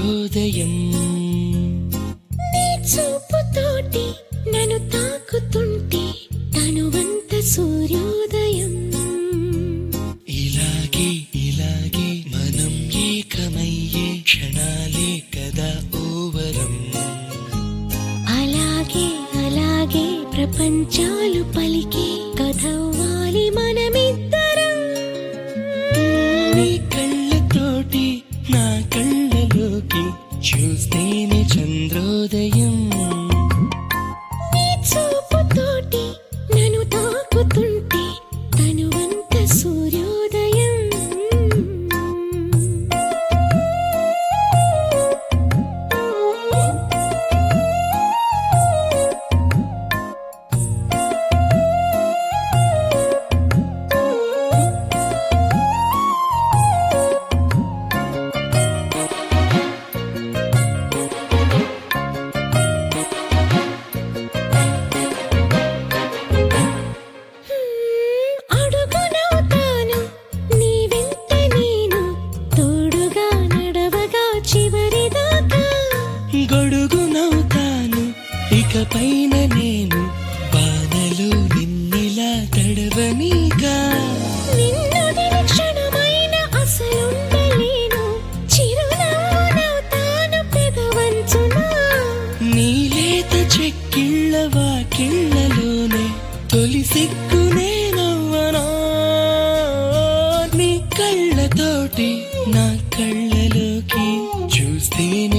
చంద్రోదయం నీ చూపుతోటి నన్ను తాకుతుంటే తనువంత సూర్యోదయం ఇలాగే ఇలాగే మనం ఏకమయ్యే క్షణాలే కదా ఓవరం అలాగే అలాగే ప్రపంచాలు పలికే కథవ్వాలి మనమిద్దరం నీ కళ్ళతోటి నా కళ్ళలోకి చూస్తేనే చంద్రోదయం నీ చూపుతోటి నన్ను తాకుతుంటే తనువంత సూర్యోదయం అడుగునవుతాను నీ వెంట నేను తోడుగా నడవగా చివరిదాకా గొడుగునవుతాను ఇకపైన నేను వానలు నిన్నిలా తడవనీగా నిన్ను క్షణమైన అసలుండలేను చిరునవ్వునవుతాను పెదవంచునా నీలేత చెక్కిళ్ళ వాకిళ్ళలోనే తొలి సిగ్గునే నవ్వనా నీ కళ్ళతోటి నా కళ్ళలోకి చూస్తేనే